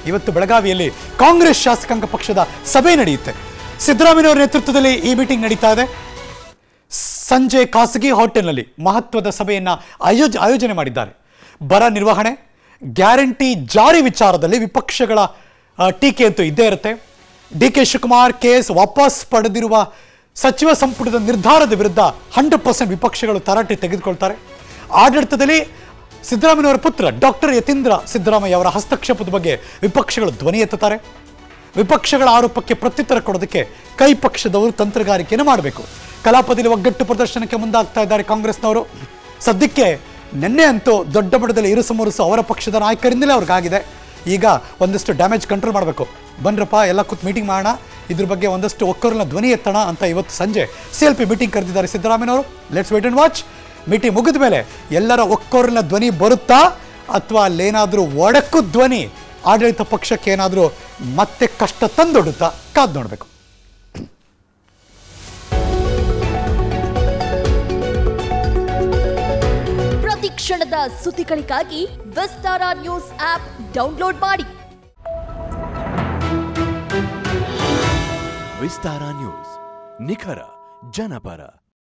ಇವತ್ತು ಬೆಳಗಾವಿಯಲ್ಲಿ ಕಾಂಗ್ರೆಸ್ ಶಾಸಕಾಂಗ ಪಕ್ಷದ ಸಭೆ ನಡೆಯುತ್ತೆ ಸಿದ್ದರಾಮಯ್ಯನವರ ನೇತೃತ್ವದಲ್ಲಿ ಈ ಮೀಟಿಂಗ್ ನಡೀತಾ ಇದೆ ಸಂಜೆ ಖಾಸಗಿ ಹೋಟೆಲ್ನಲ್ಲಿ ಮಹತ್ವದ ಸಭೆಯನ್ನ ಆಯೋಜ ಆಯೋಜನೆ ಮಾಡಿದ್ದಾರೆ ಬರ ನಿರ್ವಹಣೆ ಗ್ಯಾರಂಟಿ ಜಾರಿ ವಿಚಾರದಲ್ಲಿ ವಿಪಕ್ಷಗಳ ಆ, ಟೀಕೆ ಅಂತೂ ಇದ್ದೇ ಇರುತ್ತೆ ಡಿ ಕೆ ಶಿವಕುಮಾರ್ ಕೇಸ್ ವಾಪಸ್ ಪಡೆದಿರುವ ಸಚಿವ ಸಂಪುಟದ ನಿರ್ಧಾರದ ವಿರುದ್ಧ ಹಂಡ್ರೆಡ್ ಪರ್ಸೆಂಟ್ ವಿಪಕ್ಷಗಳು ತರಾಟೆ ತೆಗೆದುಕೊಳ್ತಾರೆ ಆಡಳಿತದಲ್ಲಿ ಸಿದ್ದರಾಮಯ್ಯವರ ಪುತ್ರ ಡಾಕ್ಟರ್ ಯತೀಂದ್ರ ಸಿದ್ದರಾಮಯ್ಯ ಅವರ ಹಸ್ತಕ್ಷೇಪದ ಬಗ್ಗೆ ವಿಪಕ್ಷಗಳು ಧ್ವನಿ ಎತ್ತುತ್ತಾರೆ ವಿಪಕ್ಷಗಳ ಆರೋಪಕ್ಕೆ ಪ್ರತ್ಯುತ್ತರ ಕೊಡೋದಕ್ಕೆ ಕೈ ಪಕ್ಷದವರು ತಂತ್ರಗಾರಿಕೆಯನ್ನು ಮಾಡಬೇಕು ಕಲಾಪದಲ್ಲಿ ಒಗ್ಗಟ್ಟು ಪ್ರದರ್ಶನಕ್ಕೆ ಮುಂದಾಗ್ತಾ ಇದ್ದಾರೆ ಕಾಂಗ್ರೆಸ್ನವರು ಸದ್ಯಕ್ಕೆ ನಿನ್ನೆ ಅಂತೂ ದೊಡ್ಡ ಮಟ್ಟದಲ್ಲಿ ಇರುಸು ಮುರುಸು ಅವರ ಪಕ್ಷದ ನಾಯಕರಿಂದಲೇ ಅವ್ರಿಗಾಗಿದೆ ಈಗ ಒಂದಷ್ಟು ಡ್ಯಾಮೇಜ್ ಕಂಟ್ರೋಲ್ ಮಾಡಬೇಕು ಬನ್ರಪ್ಪ ಎಲ್ಲ ಕೂತ್ ಮೀಟಿಂಗ್ ಮಾಡೋಣ ಇದ್ರ ಬಗ್ಗೆ ಒಂದಷ್ಟು ಒಕ್ಕರನ್ನ ಧ್ವನಿ ಎತ್ತೋಣ ಅಂತ ಇವತ್ತು ಸಂಜೆ ಸಿ ಎಲ್ ಪಿ ಮೀಟಿಂಗ್ ಕರೆದಿದ್ದಾರೆ ಸಿದ್ದರಾಮಯ್ಯನವರು let's wait and watch meeting ಮುಗಿದ ಮೇಲೆ ಎಲ್ಲರ ಒಕ್ಕೋರಿನ ಧ್ವನಿ ಬರುತ್ತಾ ಅಥವಾ ಅಲ್ಲೇನಾದರೂ ಒಡಕು ಧ್ವನಿ ಆಡಳಿತ ಪಕ್ಷಕ್ಕೆ ಏನಾದರೂ ಮತ್ತೆ ಕಷ್ಟ ತಂದೊಡುತ್ತಾ ಕಾದ್ ನೋಡಬೇಕು ಪ್ರತಿ ಕ್ಷಣದ ಸುದ್ದಿಗಳಿಗಾಗಿ ವಿಸ್ತಾರ ನ್ಯೂಸ್ ಆಪ್ ಡೌನ್ಲೋಡ್ ಮಾಡಿ ವಿಸ್ತಾರ ನ್ಯೂಸ್ ನಿಖರ ಜನಪರ